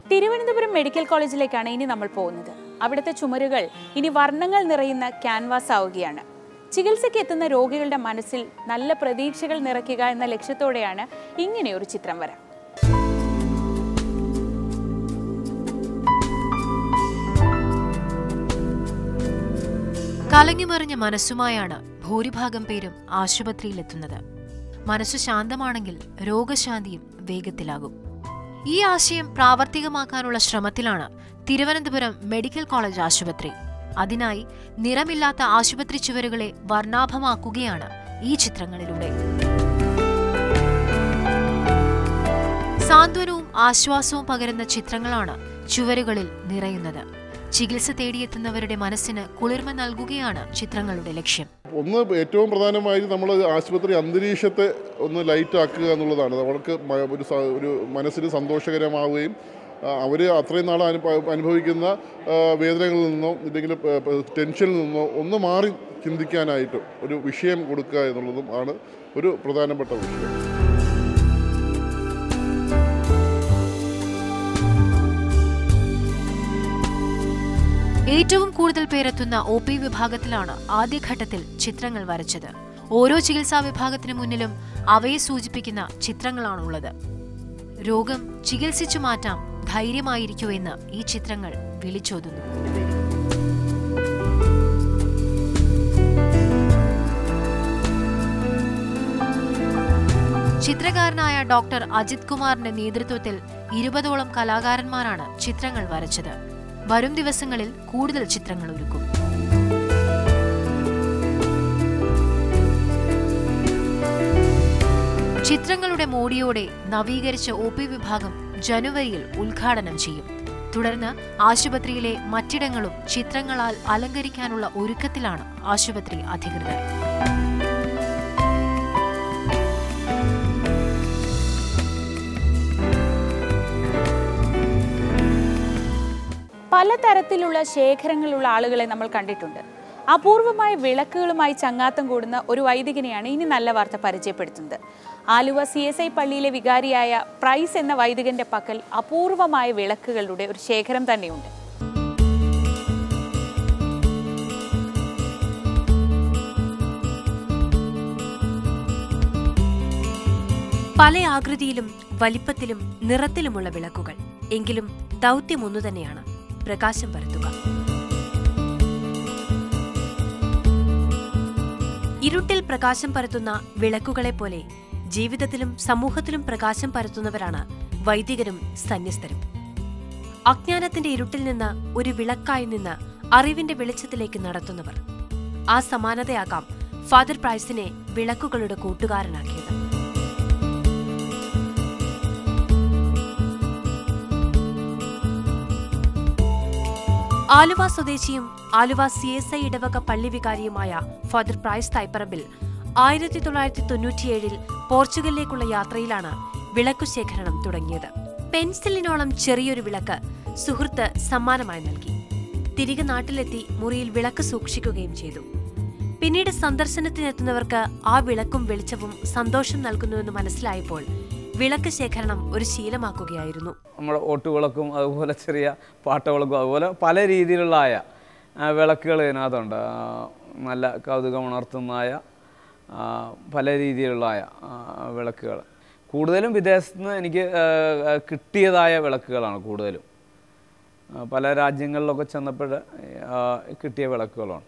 Thiruvananthapuram medical കോളേജിലേക്കാണ് ഇനി നമ്മൾ പോകുന്നത് അവിടുത്തെ ചുമരുകൾ ഇനി വർണ്ണങ്ങൾ നിറയുന്ന ക്യാൻവാസ് ആവുകയാണ് ചികിത്സയ്ക്ക് എത്തുന്ന രോഗികളുടെ മനസ്സിൽ നല്ല പ്രതീക്ഷകൾ നിറയ്ക്കുക എന്ന ലക്ഷ്യത്തോടെയാണ് ഇങ്ങനെയൊരു ചിത്രം വരാം കലങ്ങിമറിഞ്ഞ മനസ്സുമായാണ് ഭൂരിഭാഗം പേരും ആശുപത്രിയിലെത്തുന്നത് മനസ്സു ശാന്തമാണെങ്കിൽ രോഗശാന്തിയും വേഗത്തിലാകും ഈ ആശയം പ്രാവർത്തികമാക്കാനുള്ള ശ്രമത്തിലാണ് തിരുവനന്തപുരം മെഡിക്കൽ കോളേജ് ആശുപത്രി അതിനായി നിറമില്ലാത്ത ആശുപത്രി ചുവരുകളെ വർണ്ണാഭമാക്കുകയാണ് ഈ ചിത്രങ്ങളിലൂടെ സാന്ത്വനവും ആശ്വാസവും പകരുന്ന ചിത്രങ്ങളാണ് ചുവരുകളിൽ നിറയുന്നത് ചികിത്സ തേടിയെത്തുന്നവരുടെ മനസ്സിന് കുളിർമ നൽകുകയാണ് ചിത്രങ്ങളുടെ ലക്ഷ്യം ഒന്ന് ഏറ്റവും പ്രധാനമായി നമ്മൾ ആശുപത്രി അന്തരീക്ഷത്തെ ഒന്ന് ലൈറ്റ് ആക്കുക എന്നുള്ളതാണ് അവർക്ക് മ- ഒരു സ- ഒരു മനസ്സിന് സന്തോഷകരമാവുകയും അവർ അത്രയും നാൾ അനുഭ അനുഭവിക്കുന്ന ആ, വേദനകളിൽ നിന്നോ ഇല്ലെങ്കിൽ പ- പ- ടെൻഷനിൽ നിന്നോ ഒന്ന് മാറി ചിന്തിക്കാനായിട്ട് ഒരു വിഷയം കൊടുക്കുക എന്നുള്ളതും ആണ് ഒരു പ്രധാനപ്പെട്ട വിഷയം ഏറ്റവും കൂടുതൽ പേരെത്തുന്ന ഒ പി വിഭാഗത്തിലാണ് ആദ്യഘട്ടത്തിൽ ചിത്രങ്ങൾ വരച്ചത് ഓരോ ചികിത്സാ വിഭാഗത്തിനു മുന്നിലും അവയെ സൂചിപ്പിക്കുന്ന ചിത്രങ്ങളാണുള്ളത് രോഗം ചികിത്സിച്ചു മാറ്റാം ധൈര്യമായിരിക്കൂ എന്ന് ഈ ചിത്രങ്ങൾ വിളിച്ചോതുന്നു ചിത്രകാരനായ ഡോക്ടർ അജിത് കുമാറിന്റെ നേതൃത്വത്തിൽ ഇരുപതോളം കലാകാരന്മാരാണ് ചിത്രങ്ങൾ വരച്ചത് വരും ദിവസങ്ങളിൽ കൂടുതൽ ചിത്രങ്ങൾ ഒരുക്കും ചിത്രങ്ങളുടെ മോടിയോടെ നവീകരിച്ച ഒ പി വിഭാഗം ജനുവരിയിൽ ഉദ്ഘാടനം ചെയ്യും തുടർന്ന് ആശുപത്രിയിലെ മറ്റിടങ്ങളും ചിത്രങ്ങളാൽ അലങ്കരിക്കാനുള്ള ഒരുക്കത്തിലാണ് ആശുപത്രി അധികൃതർ പലതരത്തിലുള്ള ശേഖരങ്ങളുള്ള ആളുകളെ നമ്മൾ കണ്ടിട്ടുണ്ട് അപൂർവമായ വിളക്കുകളുമായി ചങ്ങാത്തം കൂടുന്ന ഒരു വൈദികനെയാണ് ഇനി നല്ല വാർത്ത പരിചയപ്പെടുത്തുന്നത് ആലുവ സി എസ് ഐ പള്ളിയിലെ വികാരിയായ പ്രൈസ് എന്ന വൈദികന്റെ പക്കൽ അപൂർവമായ വിളക്കുകളുടെ ഒരു ശേഖരം തന്നെയുണ്ട് പല ആകൃതിയിലും വലിപ്പത്തിലും നിറത്തിലുമുള്ള വിളക്കുകൾ എങ്കിലും ദൗത്യം ഒന്നു തന്നെയാണ് പ്രകാശം പരത്തുക ഇരുട്ടിൽ പ്രകാശം പരത്തുന്ന വിളക്കുകളെ പോലെ ജീവിതത്തിലും സമൂഹത്തിലും പ്രകാശം പരത്തുന്നവരാണ് വൈദികരും സന്യസ്തരും അജ്ഞാനത്തിന്റെ ഇരുട്ടിൽ നിന്ന് ഒരു വിളക്കായി നിന്ന് അറിവിന്റെ വെളിച്ചത്തിലേക്ക് നടത്തുന്നവർ ആ സമാനതയാകാം ഫാദർ പ്രൈസിനെ വിളക്കുകളുടെ കൂട്ടുകാരനാക്കിയത് ആലുവ സ്വദേശിയും ആലുവ സി എസ് ഐ ഇടവക പള്ളി വികാരിയുമായ ഫാദർ പ്രൈസ് തൈപ്പറമ്പിൽ ആയിരത്തി തൊള്ളായിരത്തി തൊണ്ണൂറ്റിയേഴിൽ പോർച്ചുഗലിലേക്കുള്ള യാത്രയിലാണ് വിളക്കു ശേഖരണം തുടങ്ങിയത് പെൻസിലിനോളം ചെറിയൊരു വിളക്ക് സുഹൃത്ത് സമ്മാനമായി നൽകി തിരികെ നാട്ടിലെത്തി മുറിയിൽ വിളക്ക് സൂക്ഷിക്കുകയും ചെയ്തു പിന്നീട് സന്ദർശനത്തിനെത്തുന്നവർക്ക് ആ വിളക്കും വെളിച്ചവും സന്തോഷം നൽകുന്നുവെന്ന് മനസ്സിലായപ്പോൾ വിളക്ക് ശേഖരണം ഒരു ശീലമാക്കുകയായിരുന്നു നമ്മുടെ ഓട്ടുവിളക്കും അതുപോലെ ചെറിയ പാട്ടവിളക്കും അതുപോലെ പല രീതിയിലുള്ളതായ ആ, വിളക്കുകൾ ഇതിനകത്തുണ്ട് ആ, നല്ല കൗതുകമുണർത്തുന്നതായ ആ, പല രീതിയിലുള്ളതായ ആ, വിളക്കുകൾ കൂടുതലും വിദേശത്ത് നിന്ന് എനിക്ക് ആ, ആ, കിട്ടിയതായ വിളക്കുകളാണ് കൂടുതലും ആ, പല രാജ്യങ്ങളിലൊക്കെ ചെന്നപ്പോൾ ആ, കിട്ടിയ വിളക്കുകളാണ്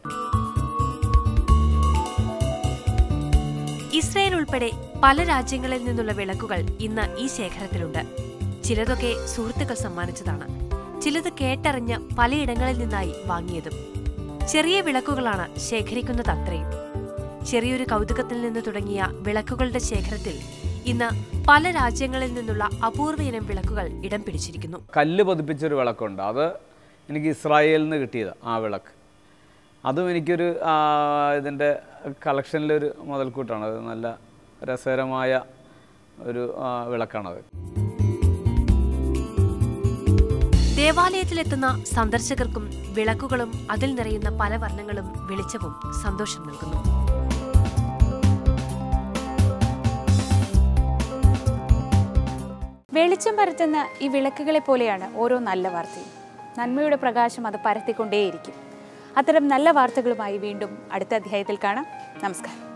ഇസ്രയേൽ ഉൾപ്പെടെ പല രാജ്യങ്ങളിൽ നിന്നുള്ള വിളക്കുകൾ ഇന്ന് ഈ ശേഖരത്തിലുണ്ട് ചിലതൊക്കെ സുഹൃത്തുക്കൾ സമ്മാനിച്ചതാണ് ചിലത് കേട്ടറിഞ്ഞ് പലയിടങ്ങളിൽ നിന്നായി വാങ്ങിയതും ചെറിയ വിളക്കുകളാണ് ശേഖരിക്കുന്നത് അത്രയും ചെറിയൊരു കൗതുകത്തിൽ നിന്ന് തുടങ്ങിയ വിളക്കുകളുടെ ശേഖരത്തിൽ ഇന്ന് പല രാജ്യങ്ങളിൽ നിന്നുള്ള അപൂർവ ഇനം വിളക്കുകൾ ഇടം പിടിച്ചിരിക്കുന്നു കല്ല് പതിപ്പിച്ചൊരു വിളക്കുണ്ട് അത് എനിക്ക് ഇസ്രായേലിൽ നിന്ന് കിട്ടിയത് ആ വിളക്ക് അതും എനിക്കൊരു ആ, ഇതിൻ്റെ കളക്ഷനിലൊരു മുതൽക്കൂട്ടാണ് അത് നല്ല രസകരമായ ഒരു ആ, വിളക്കാണത് ദേവാലയത്തിലെത്തുന്ന സന്ദർശകർക്കും വിളക്കുകളും അതിൽ നിറയുന്ന പല വർണ്ണങ്ങളും വെളിച്ചവും സന്തോഷം നൽകുന്നു വെളിച്ചം പരത്തുന്ന ഈ വിളക്കുകളെ പോലെയാണ് ഓരോ നല്ല വാർത്തയും നന്മയുടെ പ്രകാശം അത് പരത്തിക്കൊണ്ടേയിരിക്കും അത്തരം നല്ല വാർത്തകളുമായി വീണ്ടും അടുത്ത അധ്യായത്തിൽ കാണാം നമസ്കാരം